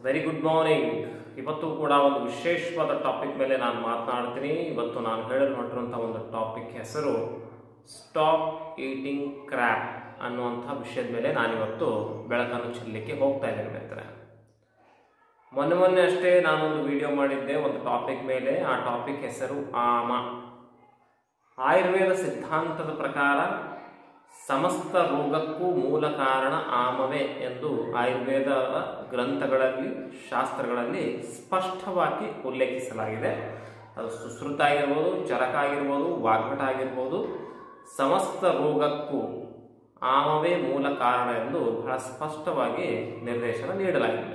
Very good morning ಇವತ್ತು ಕೂಡ ಒಂದು ವಿಶೇಷವಾದ ಟಾಪಿಕ್ ಮೇಲೆ ನಾನು ಮಾತನಾಡ್ತೀನಿ ಇವತ್ತು ನಾನು ಹೇಳಲು ಹೊರಟಿರುವಂಥ ಒಂದು ಟಾಪಿಕ್ ಹೆಸರು ಸ್ಟಾಪ್ ಈಟಿಂಗ್ ಕ್ರ್ಯಾಪ್ ಅನ್ನುವಂಥ ವಿಷಯದ ಮೇಲೆ ನಾನಿವತ್ತು ಬೆಳಕನ್ನು ಚೆಲ್ಲಲಿಕ್ಕೆ ಹೋಗ್ತಾ ಇದ್ದೇನೆ ಮಿತ್ರ ಮೊನ್ನೆ ಮೊನ್ನೆ ಅಷ್ಟೇ ನಾನೊಂದು ವಿಡಿಯೋ ಮಾಡಿದ್ದೆ ಒಂದು ಟಾಪಿಕ್ ಮೇಲೆ ಆ ಟಾಪಿಕ್ ಹೆಸರು ಆಮ ಆಯುರ್ವೇದ ಸಿದ್ಧಾಂತದ ಪ್ರಕಾರ ಸಮಸ್ತ ರೋಗಕ್ಕೂ ಮೂಲ ಕಾರಣ ಆಮವೇ ಎಂದು ಆಯುರ್ವೇದದ ಗ್ರಂಥಗಳಲ್ಲಿ ಶಾಸ್ತ್ರಗಳಲ್ಲಿ ಸ್ಪಷ್ಟವಾಗಿ ಉಲ್ಲೇಖಿಸಲಾಗಿದೆ ಅದು ಸುಶ್ರುತ ಆಗಿರ್ಬೋದು ಚರಕ ಆಗಿರ್ಬೋದು ವಾಗ್ಭಟ ಆಗಿರ್ಬೋದು ಸಮಸ್ತ ರೋಗಕ್ಕೂ ಆಮವೇ ಮೂಲ ಕಾರಣ ಎಂದು ಬಹಳ ಸ್ಪಷ್ಟವಾಗಿ ನಿರ್ದೇಶನ ನೀಡಲಾಗಿದೆ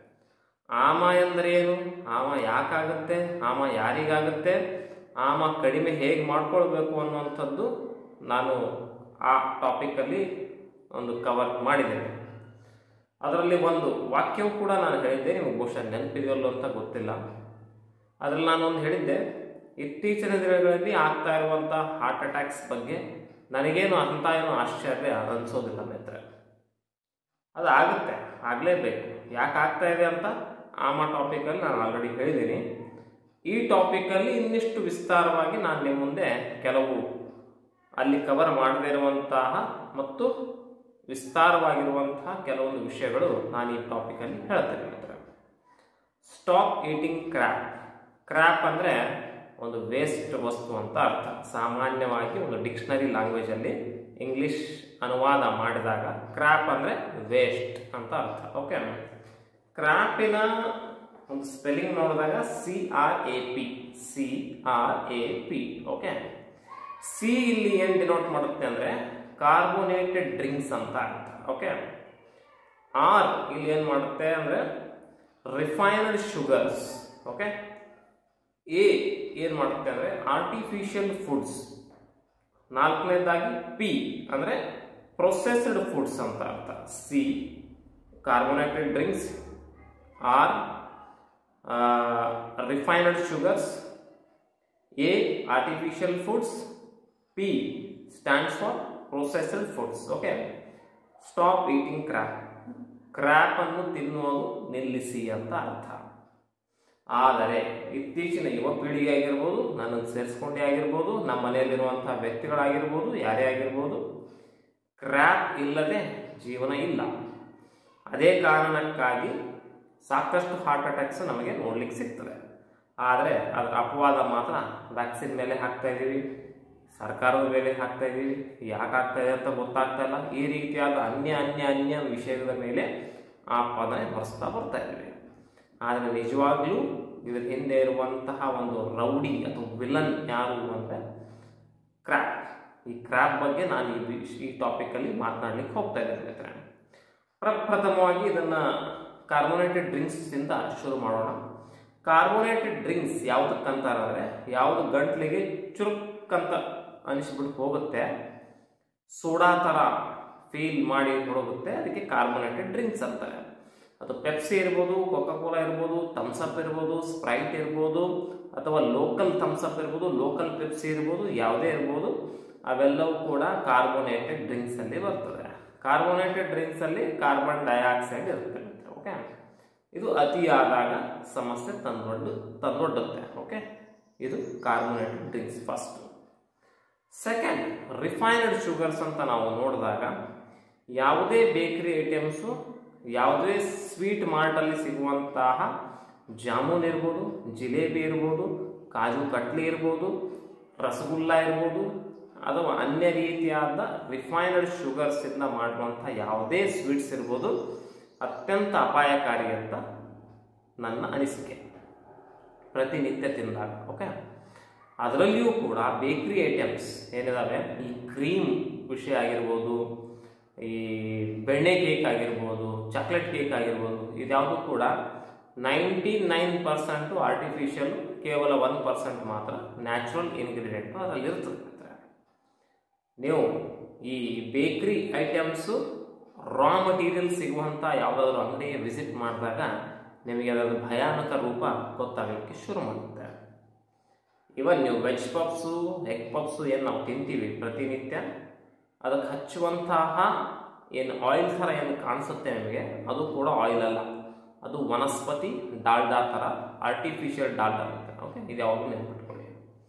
ಆಮ ಎಂದರೆ ಏನು ಆಮ ಯಾಕಾಗುತ್ತೆ ಆಮ ಯಾರಿಗಾಗುತ್ತೆ ಆಮ ಕಡಿಮೆ ಹೇಗೆ ಮಾಡ್ಕೊಳ್ಬೇಕು ಅನ್ನುವಂಥದ್ದು ನಾನು ಆ ಟಾಪಿಕಲ್ಲಿ ಒಂದು ಕವರ್ ಮಾಡಿದ್ದೇನೆ ಅದರಲ್ಲಿ ಒಂದು ವಾಕ್ಯವು ಕೂಡ ನಾನು ಹೇಳಿದ್ದೆ ನಿಮಗೆ ಬಹುಶಃ ನೆನಪಿದೆಯಲ್ಲೋ ಅಂತ ಗೊತ್ತಿಲ್ಲ ಅದರಲ್ಲಿ ನಾನು ಒಂದು ಹೇಳಿದ್ದೆ ಇತ್ತೀಚಿನ ದಿನಗಳಲ್ಲಿ ಆಗ್ತಾ ಇರುವಂಥ ಹಾರ್ಟ್ ಅಟ್ಯಾಕ್ಸ್ ಬಗ್ಗೆ ನನಗೇನು ಅಂತ ಏನು ಆಶ್ಚರ್ಯ ಅನಿಸೋದಿಲ್ಲ ಮಿತ್ರ ಅದು ಆಗುತ್ತೆ ಆಗಲೇಬೇಕು ಯಾಕೆ ಆಗ್ತಾ ಇದೆ ಅಂತ ಆಮ ಟಾಪಿಕಲ್ಲಿ ನಾನು ಆಲ್ರೆಡಿ ಹೇಳಿದ್ದೀನಿ ಈ ಟಾಪಿಕಲ್ಲಿ ಇನ್ನಿಷ್ಟು ವಿಸ್ತಾರವಾಗಿ ನಾನು ನಿಮ್ಮ ಮುಂದೆ ಕೆಲವು ಅಲ್ಲಿ ಕವರ್ ಮಾಡದೇ ಇರುವಂತಹ ಮತ್ತು ವಿಸ್ತಾರವಾಗಿರುವಂತಹ ಕೆಲವೊಂದು ವಿಷಯಗಳು ನಾನು ಈ ಟಾಪಿಕಲ್ಲಿ ಹೇಳ್ತೇನೆ ಮಿತ್ರ ಸ್ಟಾಪ್ ಈಟಿಂಗ್ ಕ್ರ್ಯಾಪ್ ಕ್ರ್ಯಾಪ್ ಅಂದರೆ ಒಂದು ವೇಸ್ಟ್ ವಸ್ತು ಅಂತ ಅರ್ಥ ಸಾಮಾನ್ಯವಾಗಿ ಒಂದು ಡಿಕ್ಷನರಿ ಲ್ಯಾಂಗ್ವೇಜಲ್ಲಿ ಇಂಗ್ಲಿಷ್ ಅನುವಾದ ಮಾಡಿದಾಗ ಕ್ರ್ಯಾಪ್ ಅಂದರೆ ವೇಸ್ಟ್ ಅಂತ ಅರ್ಥ ಓಕೆ ಕ್ರ್ಯಾಪಿನ ಒಂದು ಸ್ಪೆಲ್ಲಿಂಗ್ ನೋಡಿದಾಗ C R A P C R A P okay C ಇಲ್ಲಿ ಏನು ಡಿನೋಟ್ ಮಾಡುತ್ತೆ ಅಂದರೆ ಕಾರ್ಬೋನೇಟೆಡ್ ಡ್ರಿಂಕ್ಸ್ ಅಂತ ಅರ್ಥ ಓಕೆ ಆರ್ ಇಲ್ಲಿ ಏನು ಮಾಡುತ್ತೆ ಅಂದರೆ ರಿಫೈನ್ಡ್ ಶುಗರ್ಸ್ ಓಕೆ ಎ ಏನು ಮಾಡುತ್ತೆ ಅಂದರೆ ಆರ್ಟಿಫಿಷಿಯಲ್ ಫುಡ್ಸ್ ನಾಲ್ಕನೇದಾಗಿ ಪಿ ಅಂದರೆ ಪ್ರೊಸೆಸ್ಡ್ ಫುಡ್ಸ್ ಅಂತ ಅರ್ಥ C carbonated drinks R refined sugars A artificial foods P stands for processed foods okay stop eating crap crap ಅನ್ನು ತಿನ್ನುವುದು ನಿಲ್ಲಿಸಿ ಅಂತ ಅರ್ಥ ಆದರೆ ಇತ್ತೀಚಿನ ಯುವ ಪೀಳಿಗೆ ಆಗಿರ್ಬೋದು ನನ್ನನ್ನು ಸೇರಿಸ್ಕೊಂಡೇ ಆಗಿರ್ಬೋದು ನಮ್ಮ ಮನೆಯಲ್ಲಿರುವಂತಹ ವ್ಯಕ್ತಿಗಳಾಗಿರ್ಬೋದು ಯಾರೇ ಆಗಿರ್ಬೋದು ಕ್ರ್ಯಾಪ್ ಇಲ್ಲದೆ ಜೀವನ ಇಲ್ಲ ಅದೇ ಕಾರಣಕ್ಕಾಗಿ ಸಾಕಷ್ಟು ಹಾರ್ಟ್ ಅಟ್ಯಾಕ್ಸ್ ನಮಗೆ ನೋಡ್ಲಿಕ್ಕೆ ಸಿಗ್ತದೆ ಆದರೆ ಅದರ ಅಪವಾದ ಮಾತ್ರ ವ್ಯಾಕ್ಸಿನ್ ಮೇಲೆ ಹಾಕ್ತಾ ಇದ್ದೀವಿ ಸರ್ಕಾರದ ಮೇಲೆ ಹಾಕ್ತಾ ಇದ್ದೀವಿ ಯಾಕೆ ಆಗ್ತಾ ಇದೆ ಅಂತ ಗೊತ್ತಾಗ್ತಾ ಇಲ್ಲ ಈ ರೀತಿಯಾದ ಅನ್ಯ ಅನ್ಯ ಅನ್ಯ ವಿಷಯದ ಮೇಲೆ ಆ ಪದ ಹೊರಿಸ್ತಾ ಬರ್ತಾ ಇದ್ದೀವಿ ಆದರೆ ನಿಜವಾಗ್ಲೂ ಇದರ ಹಿಂದೆ ಇರುವಂತಹ ಒಂದು ರೌಡಿ ಅಥವಾ ವಿಲನ್ ಯಾರು ಅಂದರೆ ಕ್ರ್ಯಾಪ್ ಈ ಕ್ರ್ಯಾಪ್ ಬಗ್ಗೆ ನಾನು ಈ ವಿಷ್- ಈ ಟಾಪಿಕಲ್ಲಿ ಮಾತನಾಡ್ಲಿಕ್ಕೆ ಹೋಗ್ತಾ ಇದ್ದೇನೆ ಮಿತ್ರರೇ. ಪ್ರಪ್ರಥಮವಾಗಿ ಇದನ್ನು ಕಾರ್ಬೋನೇಟೆಡ್ ಡ್ರಿಂಕ್ಸಿಂದ ಶುರು ಮಾಡೋಣ ಕಾರ್ಬೋನೇಟೆಡ್ ಡ್ರಿಂಕ್ಸ್ ಯಾವುದಕ್ಕಂತಾರೆ ಅಂದರೆ ಯಾವುದು ಗಂಟ್ಲಿಗೆ ಚುರುಕ್ಕಂತ ಅನಿಸ್ಬಿಟ್ಟು ಹೋಗುತ್ತೆ ಸೋಡಾ ಥರ ಫೀಲ್ ಮಾಡಿ ಹೋಗುತ್ತೆ ಅದಕ್ಕೆ ಕಾರ್ಬೋನೇಟೆಡ್ ಡ್ರಿಂಕ್ಸ್ ಅಂತಾರೆ ಅದು ಪೆಪ್ಸಿ ಇರ್ಬೋದು ಕೋಕಾ ಇರ್ಬೋದು ಥಮ್ಸಪ್ ಇರ್ಬೋದು ಸ್ಪ್ರೈಟ್ ಇರ್ಬೋದು ಅಥವಾ ಲೋಕಲ್ ಥಮ್ಸಪ್ ಇರ್ಬೋದು ಲೋಕಲ್ ಪೆಪ್ಸಿ ಇರ್ಬೋದು ಯಾವುದೇ ಇರ್ಬೋದು ಅವೆಲ್ಲವೂ ಕೂಡ ಕಾರ್ಬೋನೇಟೆಡ್ ಡ್ರಿಂಕ್ಸಲ್ಲಿ ಬರ್ತದೆ ಕಾರ್ಬೋನೇಟೆಡ್ ಡ್ರಿಂಕ್ಸಲ್ಲಿ ಕಾರ್ಬನ್ ಡೈಆಕ್ಸೈಡ್ ಇರುತ್ತೆ ಓಕೆ ಇದು ಅತಿಯಾದಾಗ ಸಮಸ್ಯೆ ತಂದೊಡ್ಡು ತಂದೊಡ್ಡುತ್ತೆ ಓಕೆ ಇದು carbonated drinks first second refined sugars ಅಂತ ನಾವು ನೋಡಿದಾಗ ಯಾವುದೇ ಬೇಕರಿ ಐಟಮ್ಸು ಯಾವುದೇ ಸ್ವೀಟ್ ಮಾರ್ಟಲ್ಲಿ ಸಿಗುವಂತಹ ಜಾಮೂನ್ ಇರ್ಬೋದು ಜಿಲೇಬಿ ಇರ್ಬೋದು ಕಾಜು ಕಟ್ಲಿ ಇರ್ಬೋದು ರಸಗುಲ್ಲ ಇರ್ಬೋದು ಅಥವಾ ಅನ್ಯ ರೀತಿಯಾದ ರಿಫೈನ್ಡ್ ಶುಗರ್ಸಿಂದ ಮಾಡುವಂಥ ಯಾವುದೇ ಸ್ವೀಟ್ಸ್ ಇರ್ಬೋದು ಅತ್ಯಂತ ಅಪಾಯಕಾರಿ ಅಂತ ನನ್ನ ಅನಿಸಿಕೆ ಪ್ರತಿನಿತ್ಯ ತಿಂದಾಗ ಓಕೆ ಅದರಲ್ಲಿಯೂ ಕೂಡ ಬೇಕ್ರಿ ಐಟಮ್ಸ್ ಏನಿದಾವೆ ಈ ಕ್ರೀಮ್ ವಿಷಯ ಆಗಿರ್ಬೋದು ಈ ಬೆಣ್ಣೆ ಕೇಕ್ ಆಗಿರ್ಬೋದು ಚಾಕ್ಲೇಟ್ ಕೇಕ್ ಆಗಿರ್ಬೋದು ಇದ್ಯಾವುದು ಕೂಡ ನೈಂಟಿ ನೈನ್ ಪರ್ಸೆಂಟು ಆರ್ಟಿಫಿಷಿಯಲ್ ಕೇವಲ ಒನ್ ಪರ್ಸೆಂಟ್ ಮಾತ್ರ ನ್ಯಾಚುರಲ್ ಇಂಗ್ರೀಡಿಯೆಂಟು ಅದರಲ್ಲಿ ಇರ್ತದೆ ನೀವು ಈ ಬೇಕ್ರಿ ಐಟಮ್ಸು ರಾ ಮಟೀರಿಯಲ್ ಸಿಗುವಂಥ ಯಾವುದಾದ್ರೂ ಅಂಗಡಿಗೆ ವಿಸಿಟ್ ಮಾಡಿದಾಗ ನಿಮಗೆ ಅದರ ಭಯಾನಕ ರೂಪ ಗೊತ್ತಾಗಲಿಕ್ಕೆ ಶುರು ಮಾಡುತ್ತೆ ಇವನ್ ನೀವು ವೆಜ್ ಪಪ್ಸು ಎಗ್ ಪಪ್ಸು ಏನು ನಾವು ತಿಂತೀವಿ ಪ್ರತಿನಿತ್ಯ ಅದಕ್ಕೆ ಹಚ್ಚುವಂತಹ ಏನು ಆಯಿಲ್ ಥರ ಏನು ಕಾಣಿಸುತ್ತೆ ನಿಮಗೆ ಅದು ಕೂಡ ಆಯಿಲ್ ಅಲ್ಲ ಅದು ವನಸ್ಪತಿ ಡಾಲ್ಡಾ ಥರ ಆರ್ಟಿಫಿಷಿಯಲ್ ಡಾಲ್ಡಾ ಅಂತ ಓಕೆ ಇದು ಯಾವಾಗಲೂ ನೆನ್ಪಿಟ್ಕೊಳ್ಳಿ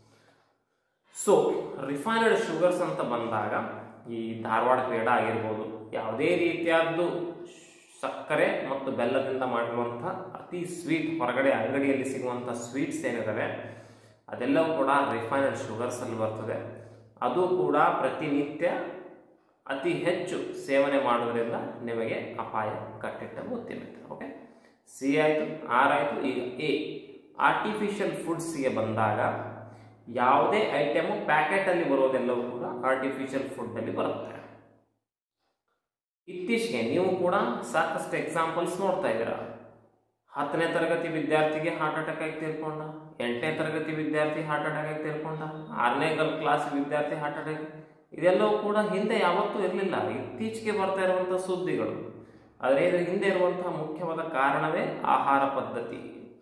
ಸೊ ರಿಫೈನ್ಡ್ ಶುಗರ್ಸ್ ಅಂತ ಬಂದಾಗ ಈ ಧಾರವಾಡ ಪೇಡ ಆಗಿರ್ಬೋದು ಯಾವುದೇ ರೀತಿಯಾದ್ದು ಸಕ್ಕರೆ ಮತ್ತು ಬೆಲ್ಲದಿಂದ ಮಾಡಿರುವಂಥ ಅತಿ ಸ್ವೀಟ್ ಹೊರಗಡೆ ಅಂಗಡಿಯಲ್ಲಿ ಸಿಗುವಂಥ ಸ್ವೀಟ್ಸ್ ಏನಿದಾವೆ ಅದೆಲ್ಲವೂ ಕೂಡ ರಿಫೈನ್ಡ್ ಶುಗರ್ಸ್ ಅಲ್ಲಿ ಬರ್ತದೆ ಅದು ಕೂಡ ಪ್ರತಿನಿತ್ಯ ಅತಿ ಹೆಚ್ಚು ಸೇವನೆ ಮಾಡೋದ್ರಿಂದ ನಿಮಗೆ ಅಪಾಯ ಕಟ್ಟಿಟ್ಟ ಗೊತ್ತಿರುತ್ತೆ ಓಕೆ ಸಿ ಆಯಿತು ಆರ್ ಆಯಿತು ಈಗ ಎ ಆರ್ಟಿಫಿಷಿಯಲ್ ಫುಡ್ಸ್ಗೆ ಬಂದಾಗ ಯಾವುದೇ ಐಟಮು ಪ್ಯಾಕೆಟಲ್ಲಿ ಬರೋದೆಲ್ಲವೂ ಕೂಡ ಆರ್ಟಿಫಿಷಿಯಲ್ ಫುಡ್ಡಲ್ಲಿ ಬರುತ್ತೆ ಇತ್ತೀಚೆಗೆ ನೀವು ಕೂಡ ಸಾಕಷ್ಟು ಎಕ್ಸಾಂಪಲ್ಸ್ ನೋಡ್ತಾ ಇದ್ದೀರಾ ಹತ್ತನೇ ತರಗತಿ ವಿದ್ಯಾರ್ಥಿಗೆ ಹಾರ್ಟ್ ಅಟ್ಯಾಕ್ ಆಗಿ ತೀರ್ಕೊಂಡ ಎಂಟನೇ ತರಗತಿ ವಿದ್ಯಾರ್ಥಿ ಹಾರ್ಟ್ ಅಟ್ಯಾಕ್ ಆಗಿ ತೀರ್ಕೊಂಡ ಆರನೇ ಕ್ಲಾಸ್ ವಿದ್ಯಾರ್ಥಿ ಹಾರ್ಟ್ ಅಟ್ಯಾಕ್ ಇದೆಲ್ಲವೂ ಕೂಡ ಹಿಂದೆ ಯಾವತ್ತೂ ಇರಲಿಲ್ಲ ಇತ್ತೀಚೆಗೆ ಬರ್ತಾ ಇರುವಂಥ ಸುದ್ದಿಗಳು ಆದರೆ ಇದರ ಹಿಂದೆ ಇರುವಂತಹ ಮುಖ್ಯವಾದ ಕಾರಣವೇ ಆಹಾರ ಪದ್ಧತಿ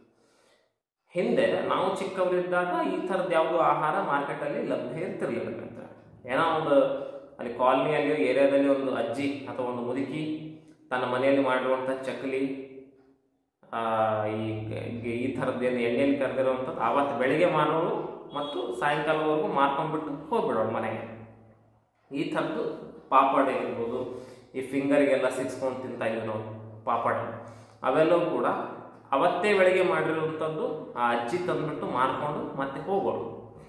ಹಿಂದೆ ನಾವು ಚಿಕ್ಕವರಿದ್ದಾಗ ಈ ಥರದ್ದು ಯಾವುದೋ ಆಹಾರ ಮಾರ್ಕೆಟಲ್ಲಿ ಲಭ್ಯ ಇರ್ತಿರ್ಲಿಲ್ಲ ಅಂತ ಏನೋ ಒಂದು ಅಲ್ಲಿ ಕಾಲನಿಯಲ್ಲಿ ಏರಿಯಾದಲ್ಲಿ ಒಂದು ಅಜ್ಜಿ ಅಥವಾ ಒಂದು ಮುದುಕಿ ತನ್ನ ಮನೆಯಲ್ಲಿ ಮಾಡಿರುವಂಥ ಚಕ್ಕಲಿ ಆ, ಈ ಈ- ಈ ಥರದ್ದು ಏನು ಎಣ್ಣೆಯಲ್ಲಿ ಕರೆದಿರುವಂಥದ್ದು ಆವತ್ತು ಬೆಳಿಗ್ಗೆ ಮಾಡೋಳು ಮತ್ತು ಸಾಯಂಕಾಲವರೆಗೂ ಮಾರ್ಕೊಂಡ್ಬಿಟ್ಟು ಹೋಗ್ಬಿಡೋಳು ಮನೆಗೆ ಈ ಥರದ್ದು ಪಾಪಡ್ ಇರ್ಬೋದು ಈ ಫಿಂಗರ್ಗೆಲ್ಲ ಸಿಕ್ಸ್ಕೊಂಡು ತಿಂತಾ ಇದ್ವಿ ನಾವು ಪಾಪಡ್ ಅವೆಲ್ಲವೂ ಕೂಡ ಅವತ್ತೇ ಬೆಳಿಗ್ಗೆ ಮಾಡಿರುವಂಥದ್ದು ಆ ಅಜ್ಜಿ ತಂದ್ಬಿಟ್ಟು ಮಾರ್ಕೊಂಡು ಮತ್ತೆ ಹೋಗೋಳು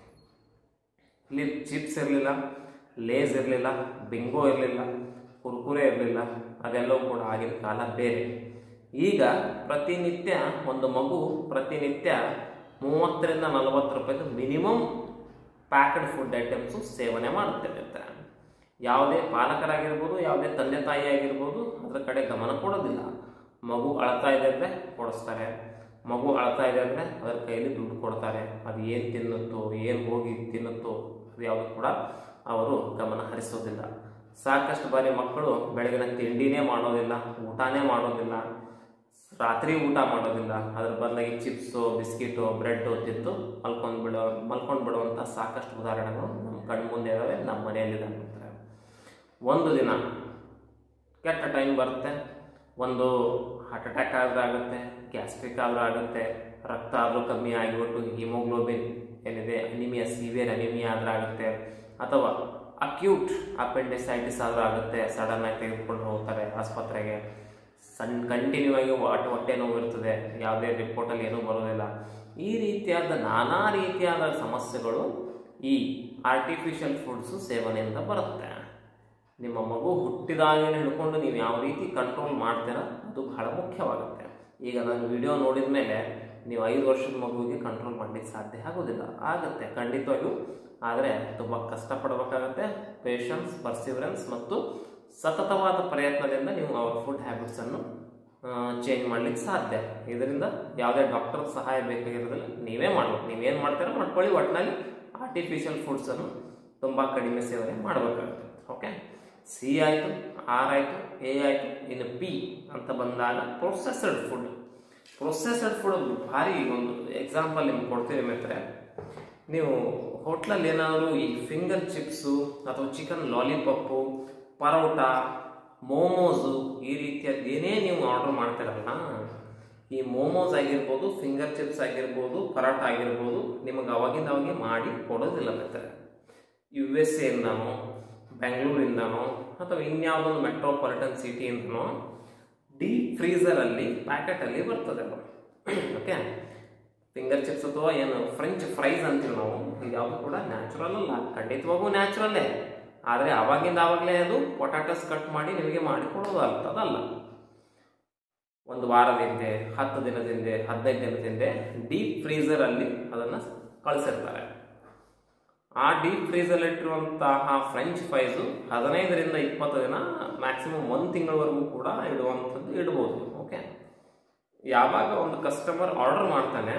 ಇಲ್ಲಿ ಚಿಪ್ಸ್ ಇರಲಿಲ್ಲ ಲೇಸ್ ಇರಲಿಲ್ಲ ಬಿಂಗೋ ಇರಲಿಲ್ಲ ಕುರ್ಕುರೆ ಇರಲಿಲ್ಲ ಅದೆಲ್ಲವೂ ಕೂಡ ಆಗಿನ ಕಾಲ ಬೇರೆ ಈಗ ಪ್ರತಿನಿತ್ಯ ಒಂದು ಮಗು ಪ್ರತಿನಿತ್ಯ ಮೂವತ್ತರಿಂದ ನಲವತ್ತು ರೂಪಾಯಿದು ಮಿನಿಮಮ್ ಪ್ಯಾಕ್ಡ್ ಫುಡ್ ಐಟಮ್ಸು ಸೇವನೆ ಮಾಡುತ್ತಿರುತ್ತೆ ಯಾವುದೇ ಪಾಲಕರಾಗಿರ್ಬೋದು ಯಾವುದೇ ತಂದೆ ತಾಯಿ ಆಗಿರ್ಬೋದು ಅದರ ಕಡೆ ಗಮನ ಕೊಡೋದಿಲ್ಲ ಮಗು ಅಳ್ತಾ ಇದೆ ಅಂದರೆ ಕೊಡಿಸ್ತಾರೆ ಮಗು ಅಳ್ತಾ ಇದೆ ಅಂದರೆ ಅದರ ಕೈಯಲ್ಲಿ ದುಡ್ಡು ಕೊಡ್ತಾರೆ ಅದು ಏನು ತಿನ್ನುತ್ತೋ ಏನು ಹೋಗಿ ತಿನ್ನುತ್ತೋ ಅದು ಯಾವುದು ಕೂಡ ಅವರು ಗಮನ ಹರಿಸೋದಿಲ್ಲ ಸಾಕಷ್ಟು ಬಾರಿ ಮಕ್ಕಳು ಬೆಳಗಿನ ತಿಂಡಿನೇ ಮಾಡೋದಿಲ್ಲ ಊಟನೇ ಮಾಡೋದಿಲ್ಲ ರಾತ್ರಿ ಊಟ ಮಾಡೋದಿಲ್ಲ ಅದ್ರ ಬದಲಾಗಿ ಚಿಪ್ಸು ಬಿಸ್ಕಿಟು ಬ್ರೆಡ್ಡು ತಿಂದು ಮಲ್ಕೊಂಡು ಬಿಡೋ ಮಲ್ಕೊಂಡು ಬಿಡುವಂಥ ಸಾಕಷ್ಟು ಉದಾಹರಣೆಗಳು ನಮ್ಮ ಕಣ್ಣು ಮುಂದೆ ಇದ್ದಾವೆ ನಮ್ಮ ಮನೆಯಲ್ಲಿದ್ದಾವೆ ಅಂತಾರೆ ಒಂದು ದಿನ ಕೆಟ್ಟ ಟೈಮ್ ಬರುತ್ತೆ ಒಂದು ಹಾರ್ಟ್ ಅಟ್ಯಾಕ್ ಆದರೂ ಆಗುತ್ತೆ ಗ್ಯಾಸ್ಟ್ರಿಕ್ ಆದರೂ ಆಗುತ್ತೆ ರಕ್ತ ಆದರೂ ಕಮ್ಮಿ ಆಗಿಬಿಟ್ಟು ಹಿಮೋಗ್ಲೋಬಿನ್ ಏನಿದೆ ಅನಿಮಿಯಾ ಸಿವಿಯರ್ ಅನಿಮಿಯಾ ಆದರೂ ಆಗುತ್ತೆ ಅಥವಾ ಅಕ್ಯೂಟ್ ಅಪೆಂಡಿಸೈಟಿಸ್ ಆದರೂ ಆಗುತ್ತೆ ಸಡನ್ ಆಗಿ ತೆಗೆದುಕೊಂಡು ಹೋಗ್ತಾರೆ ಆಸ್ಪತ್ರೆಗೆ ಸಣ್ಣ ಕಂಟಿನ್ಯೂ ಆಗಿ ಹೊಟ್ಟೆ ಹೊಟ್ಟೆ ನೋವು ಇರ್ತದೆ ಯಾವುದೇ ರಿಪೋರ್ಟಲ್ಲಿ ಏನೂ ಬರೋದಿಲ್ಲ ಈ ರೀತಿಯಾದ ನಾನಾ ರೀತಿಯಾದ ಸಮಸ್ಯೆಗಳು ಈ ಆರ್ಟಿಫಿಷಿಯಲ್ ಫುಡ್ಸು ಸೇವನೆಯಿಂದ ಬರುತ್ತೆ ನಿಮ್ಮ ಮಗು ಹುಟ್ಟಿದಾಗಿನ ಹಿಡ್ಕೊಂಡು ನೀವು ಯಾವ ರೀತಿ ಕಂಟ್ರೋಲ್ ಮಾಡ್ತೀರಾ ಅದು ಬಹಳ ಮುಖ್ಯವಾಗುತ್ತೆ ಈಗ ನಾನು ವಿಡಿಯೋ ನೋಡಿದ ಮೇಲೆ ನೀವು ಐದು ವರ್ಷದ ಮಗುವಿಗೆ ಕಂಟ್ರೋಲ್ ಮಾಡಲಿಕ್ಕೆ ಸಾಧ್ಯ ಆಗೋದಿಲ್ಲ ಆಗುತ್ತೆ ಖಂಡಿತವಾಗಿಯೂ ಆದರೆ ತುಂಬ ಕಷ್ಟಪಡಬೇಕಾಗತ್ತೆ ಪೇಷನ್ಸ್ ಪರ್ಸಿವರೆನ್ಸ್ ಮತ್ತು ಸತತವಾದ ಪ್ರಯತ್ನದಿಂದ ನೀವು ಅವರ ಫುಡ್ ಹ್ಯಾಬಿಟ್ಸನ್ನು ಚೇಂಜ್ ಮಾಡ್ಲಿಕ್ಕೆ ಸಾಧ್ಯ ಇದರಿಂದ ಯಾವುದೇ ಡಾಕ್ಟರ್ ಸಹಾಯ ಬೇಕಾಗಿರೋದಿಲ್ಲ ನೀವೇ ಮಾಡ್ಬೇಕು ನೀವೇನು ಮಾಡ್ತೀರೋ ಮಾಡ್ಕೊಳ್ಳಿ ಒಟ್ಟಿನಲ್ಲಿ ಆರ್ಟಿಫಿಷಿಯಲ್ ಫುಡ್ಸನ್ನು ತುಂಬ ಕಡಿಮೆ ಸೇವನೆ ಮಾಡಬೇಕಾಗುತ್ತೆ ಓಕೆ ಸಿ ಆಯಿತು ಆರ್ ಆಯಿತು ಎ ಆಯಿತು ಇನ್ನು ಪಿ ಅಂತ ಬಂದಾಗ ಪ್ರೊಸೆಸರ್ಡ್ ಫುಡ್ ಪ್ರೊಸೆಸರ್ಡ್ ಫುಡ್ ಭಾರಿ ಒಂದು ಎಕ್ಸಾಂಪಲ್ ನಿಮ್ಗೆ ಕೊಡ್ತೀನಿ ಮಿತ್ರೆ ನೀವು ಹೋಟ್ಲಲ್ಲಿ ಏನಾದರೂ ಈ ಫಿಂಗರ್ ಚಿಪ್ಸು ಅಥವಾ ಚಿಕನ್ ಲಾಲಿಪಾಪು ಪರೋಟ ಮೋಮೋಸು ಈ ರೀತಿಯದ್ದು ಏನೇ ನೀವು ಆರ್ಡರ್ ಮಾಡ್ತೀರಲ್ಲ ಈ ಮೋಮೋಸ್ ಆಗಿರ್ಬೋದು ಫಿಂಗರ್ ಚಿಪ್ಸ್ ಆಗಿರ್ಬೋದು ಪರೋಟ ಆಗಿರ್ಬೋದು ನಿಮಗೆ ಅವಾಗಿಂದ ಅವಾಗೆ ಮಾಡಿ ಕೊಡೋದಿಲ್ಲ ಮಿತ್ರೆ ಯು ಎಸ್ ಎಯಿಂದನೋ ಬೆಂಗಳೂರಿಂದನೋ ಅಥವಾ ಇನ್ಯಾವುದೊಂದು ಮೆಟ್ರೋಪಾಲಿಟನ್ ಸಿಟಿಯಿಂದನೋ ಡೀಪ್ ಫ್ರೀಸರಲ್ಲಿ ಪ್ಯಾಕೆಟಲ್ಲಿ ಬರ್ತದೆ ಅದು ಓಕೆ ಫಿಂಗರ್ ಚಿಪ್ಸ್ ಅಥವಾ ಏನು ಫ್ರೆಂಚ್ ಫ್ರೈಸ್ ಅಂತೀವಿ ನಾವು ಇದು ಯಾವುದು ಕೂಡ ನ್ಯಾಚುರಲ್ ಅಲ್ಲ ಖಂಡಿತವಾಗೂ ನ್ಯಾಚುರಲ್ಲೇ ಆದರೆ ಅವಾಗಿಂದ ಆವಾಗಲೇ ಅದು ಪೊಟ್ಯಾಟೋಸ್ ಕಟ್ ಮಾಡಿ ನಿಮಗೆ ಮಾಡಿ ಕೊಡೋದು ಅಂತದಲ್ಲ ಒಂದು ವಾರದ ಹಿಂದೆ ಹತ್ತು ದಿನದ ಹಿಂದೆ ಹದಿನೈದು ದಿನದ ಹಿಂದೆ ಡೀಪ್ ಫ್ರೀಸರಲ್ಲಿ ಅದನ್ನು ಕಳಿಸಿರ್ತಾರೆ ಆ ಡೀಪ್ ಫ್ರೀಸಲ್ಲಿ ಇಟ್ಟಿರುವಂತಹ ಫ್ರೆಂಚ್ ಫ್ರೈಸು ಹದಿನೈದರಿಂದ ಇಪ್ಪತ್ತು ದಿನ ಮ್ಯಾಕ್ಸಿಮಮ್ ಒಂದು ತಿಂಗಳವರೆಗೂ ಕೂಡ ಇಡುವಂಥದ್ದು ಇಡ್ಬೋದು ಓಕೆ ಯಾವಾಗ ಒಂದು ಕಸ್ಟಮರ್ ಆರ್ಡರ್ ಮಾಡ್ತಾನೆ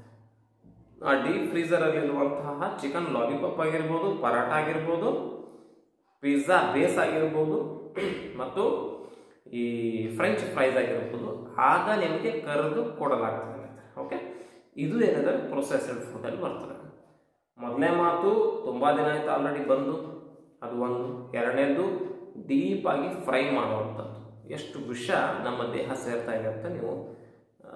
ಆ ಡೀಪ್ ಫ್ರೀಸರಲ್ಲಿ ಇರುವಂತಹ ಚಿಕನ್ ಲಾಲಿಪಾಪ್ ಆಗಿರ್ಬೋದು ಪರಾಟ ಆಗಿರ್ಬೋದು ಪಿಜ್ಜಾ ಬೇಸ್ ಆಗಿರ್ಬೋದು ಮತ್ತು ಈ ಫ್ರೆಂಚ್ ಫ್ರೈಸ್ ಆಗಿರ್ಬೋದು ಆಗ ನಿಮಗೆ ಕರೆದು ಕೊಡಲಾಗ್ತದೆ ಓಕೆ ಇದು ಏನಿದೆ ಪ್ರೊಸೆಸ್ಡ್ ಫುಡ್ಡಲ್ಲಿ ಬರ್ತದೆ ಮೊದಲನೇ ಮಾತು ತುಂಬ ದಿನ ಆಯ್ತು ಆಲ್ರೆಡಿ ಬಂದು ಅದು ಒಂದು ಎರಡನೇದು ಡೀಪಾಗಿ ಫ್ರೈ ಮಾಡುವಂಥದ್ದು ಎಷ್ಟು ವಿಷ ನಮ್ಮ ದೇಹ ಸೇರ್ತಾ ಇದೆ ಅಂತ ನೀವು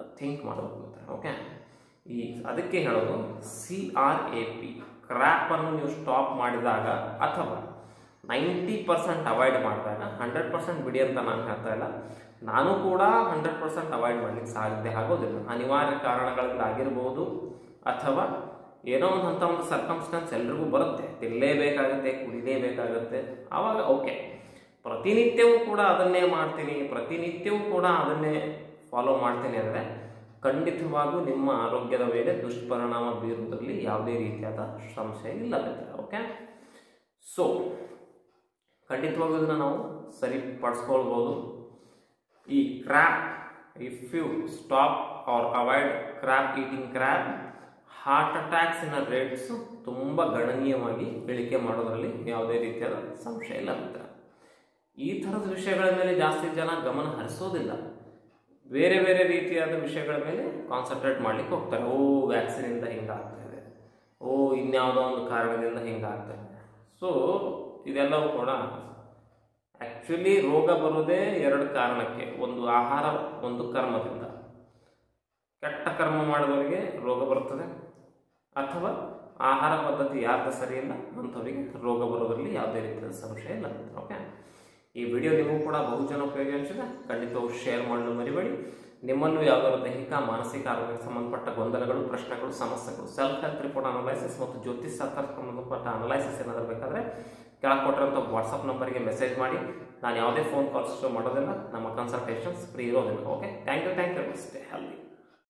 ಥಿಂಕ್ ಮಾಡಬೇಕು ಮಿತ್ರ ಓಕೆ ಈ ಅದಕ್ಕೆ ಹೇಳೋದು ಸಿ ಆರ್ ಎ ಪಿ ಕ್ರ್ಯಾಪನ್ನು ನೀವು ಸ್ಟಾಪ್ ಮಾಡಿದಾಗ ಅಥವಾ ನೈಂಟಿ ಪರ್ಸೆಂಟ್ ಅವಾಯ್ಡ್ ಮಾಡಿದಾಗ ಹಂಡ್ರೆಡ್ ಪರ್ಸೆಂಟ್ ಬಿಡಿ ಅಂತ ನಾನು ಹೇಳ್ತಾ ಇಲ್ಲ ನಾನು ಕೂಡ ಹಂಡ್ರೆಡ್ ಪರ್ಸೆಂಟ್ ಅವಾಯ್ಡ್ ಮಾಡಲಿಕ್ಕೆ ಸಾಧ್ಯ ಆಗೋದಿಲ್ಲ ಅನಿವಾರ್ಯ ಕಾರಣಗಳಿಂದ ಆಗಿರ್ಬೋದು ಅಥವಾ ಏನೋ ಒಂದು ಅಂತ ಒಂದು ಸರ್ಕಮ್ಸ್ಟೆನ್ಸ್ ಎಲ್ರಿಗೂ ಬರುತ್ತೆ ತಿನ್ನಲೇಬೇಕಾಗುತ್ತೆ ಕುಡಿಲೇಬೇಕಾಗುತ್ತೆ ಆವಾಗ ಓಕೆ ಪ್ರತಿನಿತ್ಯವೂ ಕೂಡ ಅದನ್ನೇ ಮಾಡ್ತೀನಿ ಪ್ರತಿನಿತ್ಯವೂ ಕೂಡ ಅದನ್ನೇ ಫಾಲೋ ಮಾಡ್ತೀನಿ ಅಂದರೆ ಖಂಡಿತವಾಗೂ ನಿಮ್ಮ ಆರೋಗ್ಯದ ಮೇಲೆ ದುಷ್ಪರಿಣಾಮ ಬೀರುವುದರಲ್ಲಿ ಯಾವುದೇ ರೀತಿಯಾದ ಸಂಶಯ ಇಲ್ಲ ಓಕೆ ಸೊ ಖಂಡಿತವಾಗೂ ಇದನ್ನು ನಾವು ಸರಿಪಡಿಸ್ಕೊಳ್ಬೋದು ಈ crap if you stop or avoid crap eating crap heart ಅಟ್ಯಾಕ್ಸಿನ ರೇಟ್ಸ್ ತುಂಬ ಗಣನೀಯವಾಗಿ ಇಳಿಕೆ ಮಾಡೋದ್ರಲ್ಲಿ ಯಾವುದೇ ರೀತಿಯಾದ ಸಂಶಯ ಇಲ್ಲ ಮಿತ್ರ ಈ ಥರದ ವಿಷಯಗಳ ಮೇಲೆ ಜಾಸ್ತಿ ಜನ ಗಮನ ಹರಿಸೋದಿಲ್ಲ ಬೇರೆ ಬೇರೆ ರೀತಿಯಾದ ವಿಷಯಗಳ ಮೇಲೆ ಕಾನ್ಸಂಟ್ರೇಟ್ ಮಾಡ್ಲಿಕ್ಕೆ ಹೋಗ್ತಾರೆ ಓ ವ್ಯಾಕ್ಸಿನಿಂದ ಹಿಂಗಾಗ್ತಾ ಇದೆ ಓ ಇನ್ಯಾವುದೋ ಒಂದು ಕಾರಣದಿಂದ ಹಿಂಗಾಗ್ತಾ ಇದೆ ಸೊ ಇದೆಲ್ಲವೂ ಕೂಡ ಆ್ಯಕ್ಚುಲಿ ರೋಗ ಬರೋದೇ ಎರಡು ಕಾರಣಕ್ಕೆ ಒಂದು ಆಹಾರ ಒಂದು ಕರ್ಮದಿಂದ ಕೆಟ್ಟ ಕರ್ಮ ಮಾಡಿದವರಿಗೆ ರೋಗ ಬರುತ್ತದೆ ಅಥವಾ ಆಹಾರ ಪದ್ಧತಿ ಯಾರ್ದು ಸರಿಯಿಲ್ಲ ಅಂಥವರಿಗೆ ರೋಗ ಬರೋದ್ರಲ್ಲಿ ಯಾವುದೇ ರೀತಿಯ ಸಂಶಯ ಇಲ್ಲ ಓಕೆ ಈ ವಿಡಿಯೋ ನಿಮಗೂ ಕೂಡ ಬಹುಜನ ಉಪಯೋಗ ಅನಿಸಿದೆ ಖಂಡಿತವಾಗೂ ಶೇರ್ ಮಾಡಲು ಮರಿಬೇಡಿ ನಿಮ್ಮಲ್ಲೂ ಯಾವುದಾದ್ರು ದೈಹಿಕ ಮಾನಸಿಕ ಆರೋಗ್ಯಕ್ಕೆ ಸಂಬಂಧಪಟ್ಟ ಗೊಂದಲಗಳು ಪ್ರಶ್ನೆಗಳು ಸಮಸ್ಯೆಗಳು ಸೆಲ್ಫ್ ಹೆಲ್ತ್ ರಿಪೋರ್ಟ್ ಅನಲೈಸಿಸ್ ಮತ್ತು ಜ್ಯೋತಿಷ್ ಶಾಸ್ತ್ರಕ್ಕೆ ಸಂಬಂಧಪಟ್ಟ ಅನಲೈಸಿಸ್ ಏನಾದರೂ ಬೇಕಾದರೆ ಕೆಳಗೆ ಕೊಟ್ಟಿರೋಂಥ ವಾಟ್ಸಪ್ ನಂಬರ್ಗೆ ಮೆಸೇಜ್ ಮಾಡಿ ನಾನು ಯಾವುದೇ ಫೋನ್ ಕಾಲ್ಸ್ ಮಾಡೋದಿಲ್ಲ ನಮ್ಮ ಕನ್ಸಲ್ಟೇಷನ್ಸ್ ಫ್ರೀ ಇರೋದಿಲ್ಲ okay thank you thank you stay healthy